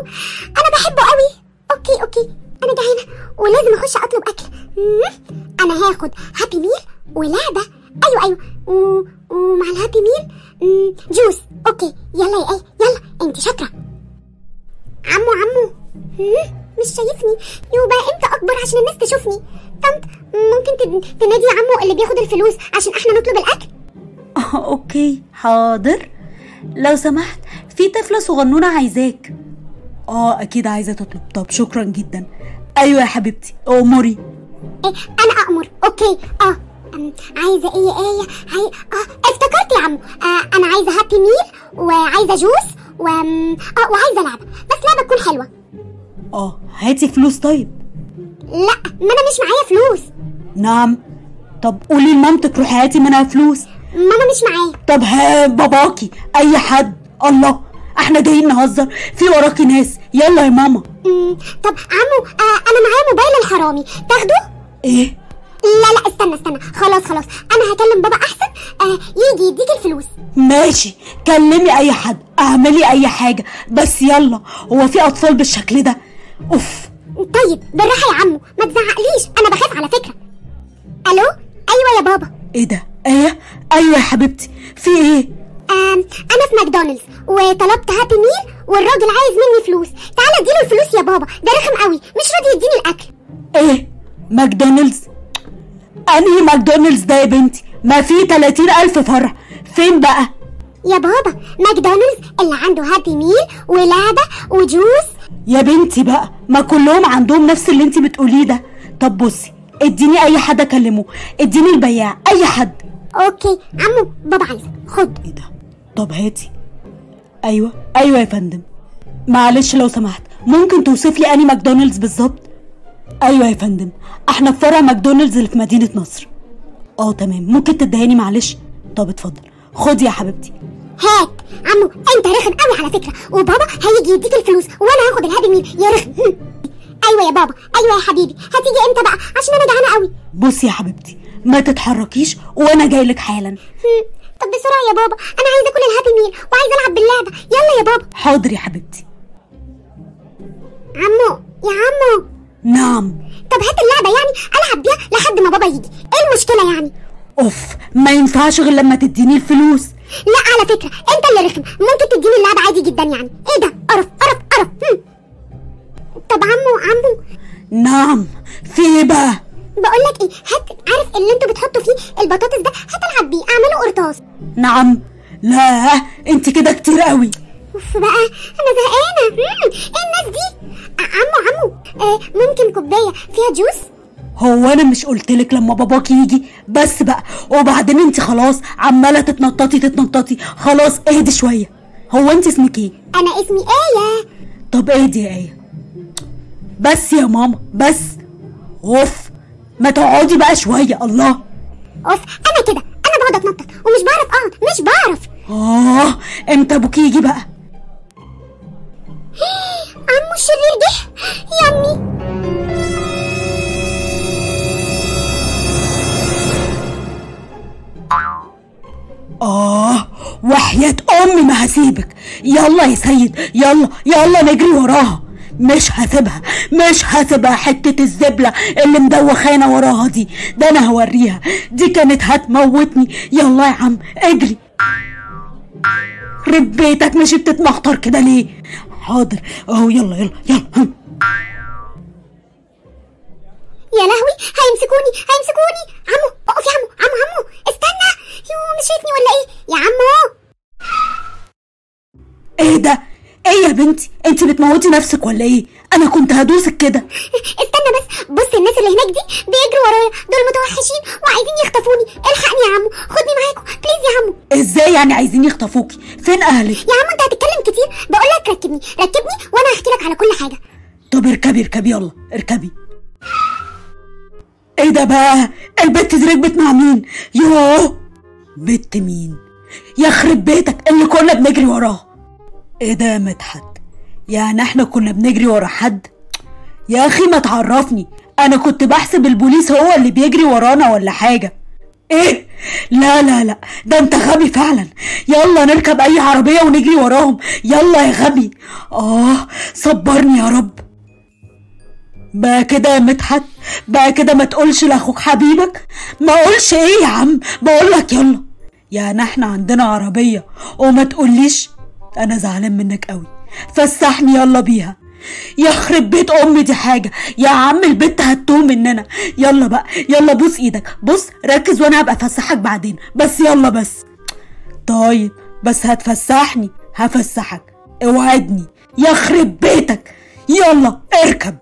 انا بحبه قوي اوكي اوكي انا جعانه ولازم اخش اطلب اكل مم. انا هاخد هابي ميل ولعبه ايوه ايوه و... ومع الهابي ميل مم، جوس اوكي يلا يا ايه يلا انت شاطره عمو عمو مم، مش شايفني يبقى امتى اكبر عشان الناس تشوفني طنط ممكن تد- تنادي عمو اللي بياخد الفلوس عشان احنا نطلب الاكل آه، اوكي حاضر لو سمحت في طفلة صغنونة عايزاك اه اكيد عايزة تطلب طب شكرا جدا ايوه يا حبيبتي اموري إيه انا امر اوكي اه أم، عايزه ايه يا ايه هاي اه افتكرت يا عمو آه انا عايزه هابي ميل وعايزه جوس و أم، اه وعايزه لعبه بس لعبه تكون حلوه اه هاتي فلوس طيب لا ما انا مش معايا فلوس نعم طب قولي لمامتك روحي هاتي منها فلوس ماما مش معايا طب ها باباكي اي حد الله احنا جايين نهزر في وراكي ناس يلا يا ماما أم، طب عمو آه انا معايا موبايل الحرامي تاخده ايه لا لا استنى استنى خلاص خلاص انا هكلم بابا احسن آه يجي يديك الفلوس ماشي كلمي اي حد اعملي اي حاجة بس يلا هو في اطفال بالشكل ده اوف طيب بالراحه يا عمو ما تزعقليش انا بخاف على فكره الو ايوه يا بابا ايه ده ايه ايوه يا حبيبتي في ايه آم انا في ماكدونالدز وطلبت هابي ميل والراجل عايز مني فلوس تعالى اديله الفلوس يا بابا ده رخم قوي مش راضي يديني الاكل ايه ماكدونالدز انهي ماكدونالدز ده يا بنتي ما في 30 الف فرع فين بقى يا بابا ماكدونالدز اللي عنده هابي ميل ولعبه وجوس يا بنتي بقى ما كلهم عندهم نفس اللي انت بتقوليه ده طب بصي اديني اي حد اكلمه اديني البياع اي حد اوكي عمو بابا عايزك خد ايه ده طب هاتي ايوه ايوه يا فندم معلش لو سمحت ممكن توصف لي اني ماكدونالدز بالظبط ايوه يا فندم احنا في فرع ماكدونالدز اللي في مدينه نصر اه تمام ممكن تدهاني معلش طب اتفضل خدي يا حبيبتي هات عمو انت رخم قوي على فكره وبابا هيجي يديك الفلوس وانا هاخد الهابي ميل يا رخم هم. ايوه يا بابا ايوه يا حبيبي هتيجي امتى بقى عشان انا جعانه قوي بصي يا حبيبتي ما تتحركيش وانا جايلك حالا هم. طب بسرعه يا بابا انا عايزه اكل الهابي ميل وعايزه العب باللعبه يلا يا بابا حاضر يا حبيبتي عمو يا عمو نعم طب هات اللعبه يعني العب بيها لحد ما بابا يجي ايه المشكله يعني اوف ما ينفعش غير لما تديني الفلوس لا على فكره انت اللي رخم ممكن تديني اللعبه عادي جدا يعني ايه ده قرف قرف قرف هم. طب عمو عمو نعم في ايه بقى بقول لك ايه هات عارف اللي انتوا بتحطوا فيه البطاطس ده هات العب بيه اعمله قرطاس نعم لا انت كده كتير قوي اوف بقى انا زهقانه مم، ايه الناس دي ع- عمو عمو آه ممكن كوبايه فيها جوس هو انا مش قلتلك لما باباك يجي بس بقى وبعدين انت خلاص عماله تتنططي تتنططي خلاص اهدي شويه هو انت اسمك ايه انا اسمي ايه طب اهدي يا ايه بس يا ماما بس اوف ما تقعدي بقى شويه الله اوف انا كده انا بقعد اتنطط ومش بعرف اقعد مش بعرف اه امتى ابوك يجي بقى عمو الشرير جه يامي آه وحياة أمي ما هسيبك يلا يا سيد يلا يلا نجري وراها مش هسيبها مش هسيبها حتة الزبلة اللي مدوخانا وراها دي ده أنا هوريها دي كانت هتموتني يلا يا عم اجري رب بيتك مش بتتمخطر كده ليه حاضر اهو يلا يلا يلا هم. يا لهوي هيمسكوني هيمسكوني عمو اقف يا عمو عمو عمو استنى يو مش شايفني ولا ايه يا عمو ايه ده ايه يا بنتي انت بتموتي نفسك ولا ايه انا كنت هدوسك كده استنى بس بص الناس اللي هناك دي بيجروا ورايا دول متوحشين وعايزين يخطفوني الحقني يا عمو خدني معاكم بليز يا عمو ازاي يعني عايزين يخطفوكي فين اهلك يا عمو انت هتتكلم كتير بقول لك ركبني ركبني وانا هحكي لك على كل حاجه طب اركبي اركبي يلا اركبي ايه ده بقى البت دي ركبت مع مين يوه بت مين يخرب بيتك اللي كنا بنجري وراه ايه ده يا مدحت يعني احنا كنا بنجري ورا حد يا اخي ما تعرفني انا كنت بحسب البوليس هو اللي بيجري ورانا ولا حاجه ايه لا لا لا ده انت غبي فعلا يلا نركب اي عربية ونجري وراهم يلا يا غبي اه صبرني يا رب بقى كده يا مدحت بقى كده ما تقولش لاخوك حبيبك ما اقولش ايه يا عم بقولك يلا يعني احنا عندنا عربية وما تقوليش انا زعلان منك قوي فسحني يلا بيها يخرب بيت امي دي حاجة يا عم البت هتوه مننا يلا بقى يلا بوس ايدك بص ركز وانا هبقى افسحك بعدين بس يلا بس طيب بس هتفسحني هفسحك اوعدني يخرب بيتك يلا اركب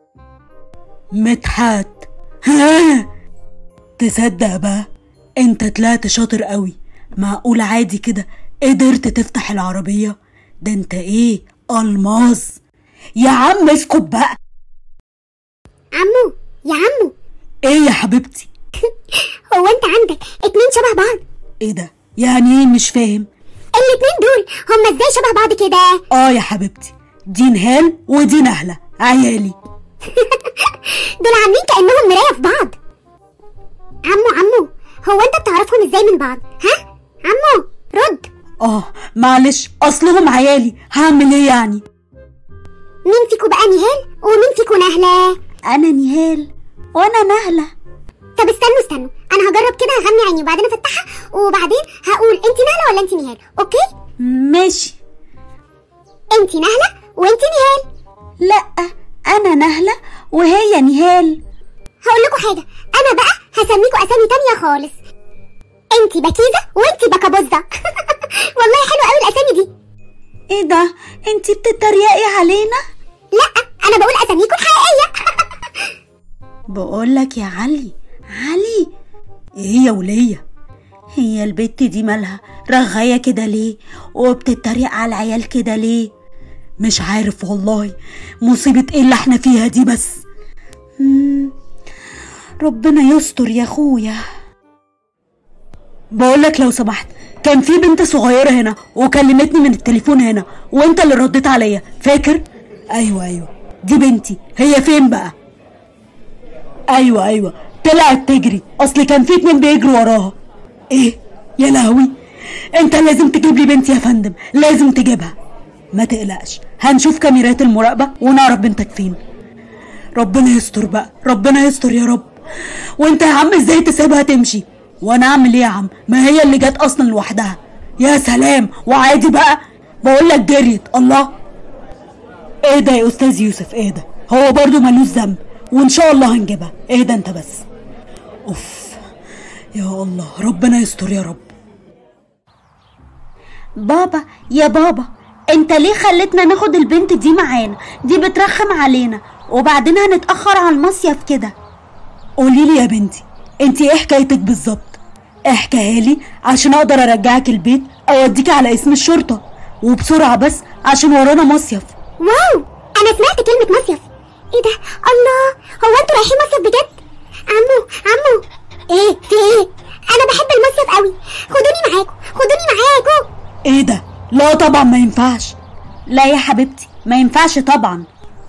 مدحت ها تصدق بقى انت طلعت شاطر قوي معقول عادي كده قدرت تفتح العربية ده انت ايه الماظ يا عم اسكت بقى عمو يا عمو ايه يا حبيبتي هو انت عندك اتنين شبه بعض ايه ده يعني ايه مش فاهم الاتنين دول هما ازاي شبه بعض كده اه يا حبيبتي دي نهال ودي نهلة عيالي دول عاملين كانهم مرايه في بعض عمو عمو هو انت بتعرفهم ازاي من بعض ها عمو رد اه معلش اصلهم عيالي هعمل ايه يعني مين فيكو بقى نهال ومين فيكو نهله انا نهال وانا نهلة طب استنوا استنوا انا هجرب كده هغمي عيني وبعدين افتحها وبعدين هقول انت نهله ولا انت نهال اوكي ماشي انت نهله وانت نهال لا انا نهلة وهي نهال هقول لكم حاجه انا بقى هسميكوا اسامي تانية خالص انت بكيزه وانت بكابوزه والله حلوه قوي الاسامي دي ايه ده انتي بتتريقي علينا لا انا بقول اساميكوا الحقيقيه بقولك يا علي علي ايه يا ولية هي البت دي مالها رغاية كده ليه وبتتريق على العيال كده ليه مش عارف والله مصيبة ايه اللي احنا فيها دي بس مم. ربنا يستر يا اخويا بقولك لو سمحت كان في بنت صغيرة هنا وكلمتني من التليفون هنا وانت اللي رديت عليا فاكر ايوه ايوه دي بنتي هي فين بقى ايوه ايوه طلعت تجري اصل كان في اتنين بيجروا وراها ايه يا لهوي انت لازم تجيب لي بنتي يا فندم لازم تجيبها ما تقلقش هنشوف كاميرات المراقبة ونعرف بنتك فين ربنا يستر بقى ربنا يستر يا رب وانت يا عم ازاي تسيبها تمشي وانا اعمل ايه يا عم ما هي اللي جت اصلا لوحدها يا سلام وعادي بقى بقول لك جريت الله ايه ده يا استاذ يوسف ايه ده هو برضو ملوش ذنب وان شاء الله هنجيبها ايه ده انت بس اوف يا الله ربنا يستر يا رب بابا يا بابا انت ليه خلتنا ناخد البنت دي معانا دي بترخم علينا وبعدين هنتأخر على المصيف كده قولي لي يا بنتي انت ايه حكايتك بالظبط احكيها لي عشان اقدر ارجعك البيت اوديك على اسم الشرطه وبسرعه بس عشان ورانا مصيف واو انا سمعت كلمه مصيف ايه ده الله هو انتوا رايحين مصيف بجد عمو عمو ايه في ايه انا بحب المصيف قوي خدوني معاكم خدوني معاكم ايه ده لا طبعا ما ينفعش لا يا حبيبتي ما ينفعش طبعا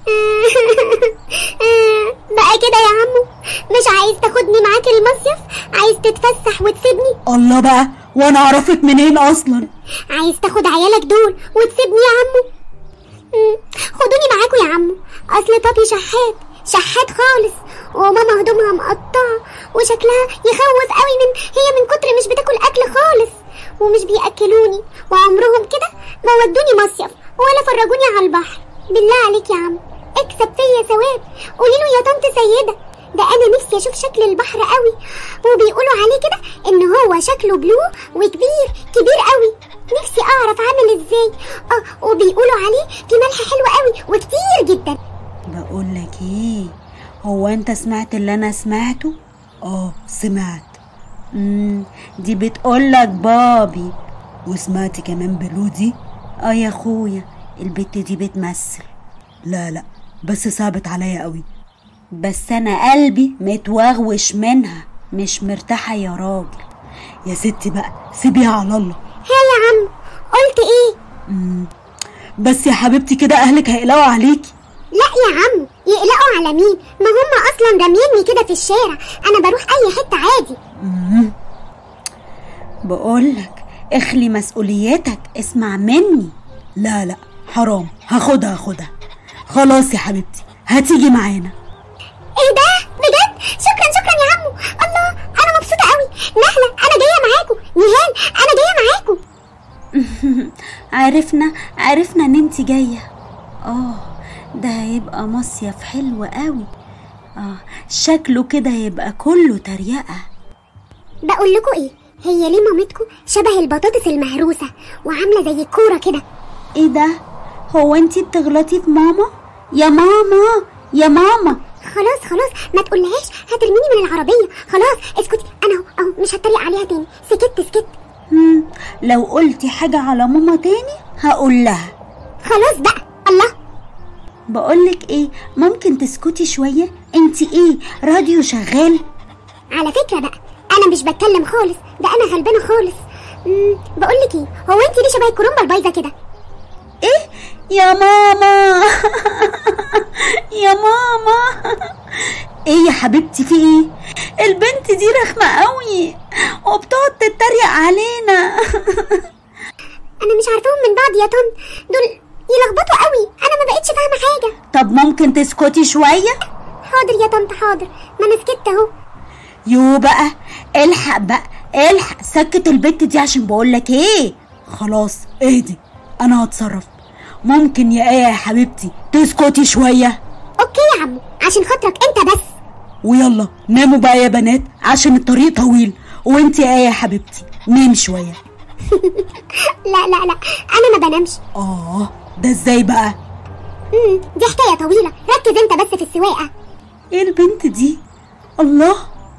بقى كده يا عمو مش عايز تاخدني معاك المصيف عايز تتفسح وتسيبني الله بقى وانا اعرفك منين اصلا عايز تاخد عيالك دول وتسيبني يا عمو مم، خدوني معاكوا يا عمو اصل بابي شحات شحات خالص وماما هدومها مقطعه وشكلها يخوف قوي من هي من كتر مش بتاكل اكل خالص ومش بياكلوني وعمرهم كده ما ودوني مصيف ولا فرجوني على البحر بالله عليك يا عم اكسب فيا ثواب قولي له يا طنط سيده ده انا نفسي اشوف شكل البحر قوي وبيقولوا عليه كده ان هو شكله بلو وكبير كبير قوي نفسي اعرف عامل ازاي اه وبيقولوا عليه في ملح حلو قوي وكتير جدا بقول لك ايه هو انت سمعت اللي انا سمعته اه سمعت امم دي بتقول لك بابي وسمعت كمان بلودي اه يا اخويا البت دي بتمثل لا لا بس صعبت عليا قوي بس انا قلبي متوغوش منها مش مرتاحه يا راجل يا ستي بقى سيبيها على الله ها يا عم قلت ايه بس يا حبيبتي كده اهلك هيقلقوا عليكي لا يا عم يقلقوا على مين ما هم اصلا راميني كده في الشارع انا بروح اي حته عادي مم. بقولك اخلي مسؤوليتك اسمع مني لا لا حرام هاخدها هاخدها خلاص يا حبيبتي هتيجي معانا ايه ده بجد شكرا شكرا يا عمو الله انا مبسوطه قوي نهله انا جايه معاكم نهال انا جايه معاكم عرفنا عرفنا ان انت جايه اه ده هيبقى مصيف حلو قوي اه شكله كده هيبقى كله تريقه بقول لكم ايه هي ليه مامتكم شبه البطاطس المهروسه وعامله زي الكوره كده ايه ده هو انت بتغلطي في ماما يا ماما يا ماما خلاص خلاص ما تقولهاش هترميني من العربيه خلاص اسكتي انا اهو اهو مش هتريق عليها تاني سكت سكت مم. لو قلتي حاجه على ماما تاني هقول لها خلاص بقى الله بقولك ايه ممكن تسكتي شويه انت ايه راديو شغال على فكره بقى انا مش بتكلم خالص ده انا غلبانه خالص امم بقول لك ايه هو انت ليه شبه الكرومبه البايظه كده ايه يا ماما يا ماما ايه يا حبيبتي في ايه البنت دي رخمه قوي وبتقعد تتريق علينا انا مش عارفاهم من بعض يا طن دول يلخبطوا قوي انا ما بقتش فاهمه حاجه طب ممكن تسكتي شويه حاضر يا طنط حاضر ما انا سكت اهو يو بقى الحق بقى الحق سكت البت دي عشان بقولك ايه خلاص اهدي انا هتصرف ممكن يا ايه يا حبيبتي تسكتي شويه اوكي يا عمو عشان خاطرك انت بس ويلا ناموا بقى يا بنات عشان الطريق طويل وانت يا ايه يا حبيبتي نام شويه لا لا لا انا ما بنامش اه ده ازاي بقى امم دي حكايه طويله ركز انت بس في السواقه ايه البنت دي الله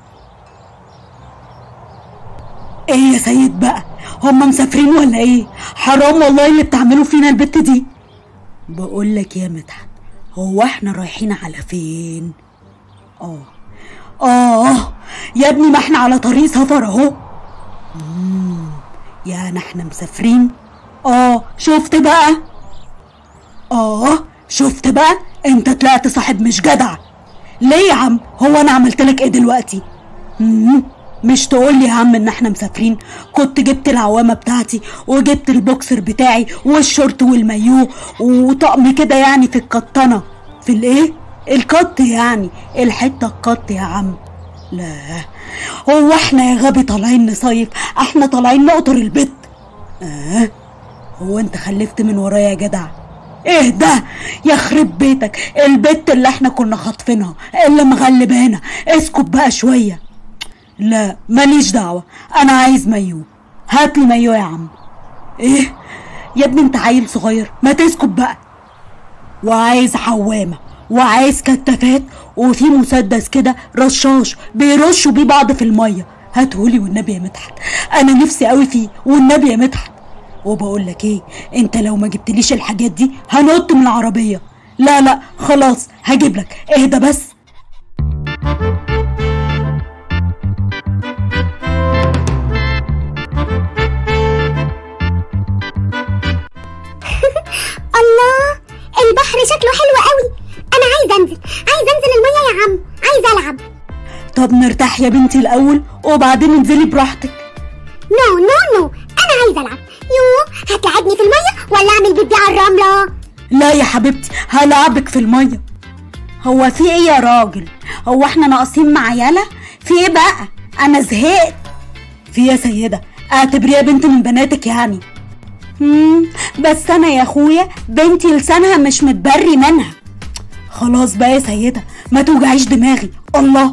ايه يا سيد بقى هما مسافرين ولا ايه حرام والله اللي بتعملوا فينا البت دي بقول لك يا مدحت هو احنا رايحين على فين اه اه يا ابني ما احنا على طريق سفر اهو مم، يعني احنا مسافرين اه شفت بقى اه شفت بقى انت طلعت صاحب مش جدع ليه يا عم هو انا عملت لك ايه دلوقتي مم، مش تقول لي يا عم ان احنا مسافرين كنت جبت العوامه بتاعتي وجبت البوكسر بتاعي والشورت والمايوه وطقم كده يعني في القطنه في الايه القط يعني الحته القط يا عم لا هو احنا يا غبي طالعين نصيف احنا طالعين نقطر البيت اه هو انت خلفت من ورايا يا جدع ايه ده يخرب بيتك البت اللي احنا كنا خاطفينها اللي مغلبانا اسكت بقى شويه لا ماليش دعوه انا عايز مايو هات لي مايو يا عم ايه يا ابني انت عيل صغير ما تسكت بقى وعايز حوامه وعايز كتافات وفي مسدس كده رشاش بيرشوا بيه بعض في الميه هاتهولي والنبي يا مدحت انا نفسي قوي فيه والنبي يا مدحت وبقول لك ايه انت لو ما جبتليش الحاجات دي هنط من العربيه لا لا خلاص هجيب لك اهدى بس الله البحر شكله حلو قوي انا عايز انزل عايز انزل الميه يا عم عايز العب طب نرتاح يا بنتي الاول وبعدين انزلي براحتك نو نو نو انا عايز العب يو هتلعبني في الميه ولا اعمل بيبي على الرمله لا يا حبيبتي هلعبك في الميه هو في ايه يا راجل هو احنا ناقصين مع يالا في ايه بقى انا زهقت في يا سيده اعتبريها بنت من بناتك يعني مم. بس انا يا اخويا بنتي لسانها مش متبري منها خلاص بقى يا سيده ما توجعيش دماغي الله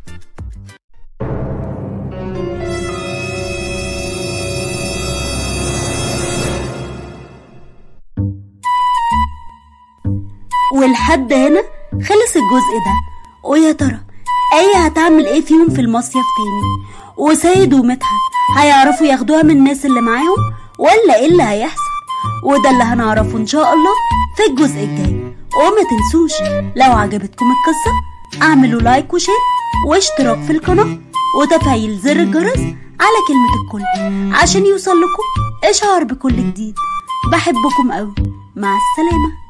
ولحد هنا خلص الجزء ده ويا ترى ايه هتعمل ايه فيهم في المصيف تاني وسيد ومدحت هيعرفوا ياخدوها من الناس اللي معاهم ولا ايه اللي هيحصل وده اللي هنعرفه ان شاء الله في الجزء الجاي وما تنسوش لو عجبتكم القصة اعملوا لايك وشير واشتراك في القناة وتفعيل زر الجرس على كلمة الكل عشان يوصل لكم اشعار بكل جديد بحبكم قوي مع السلامه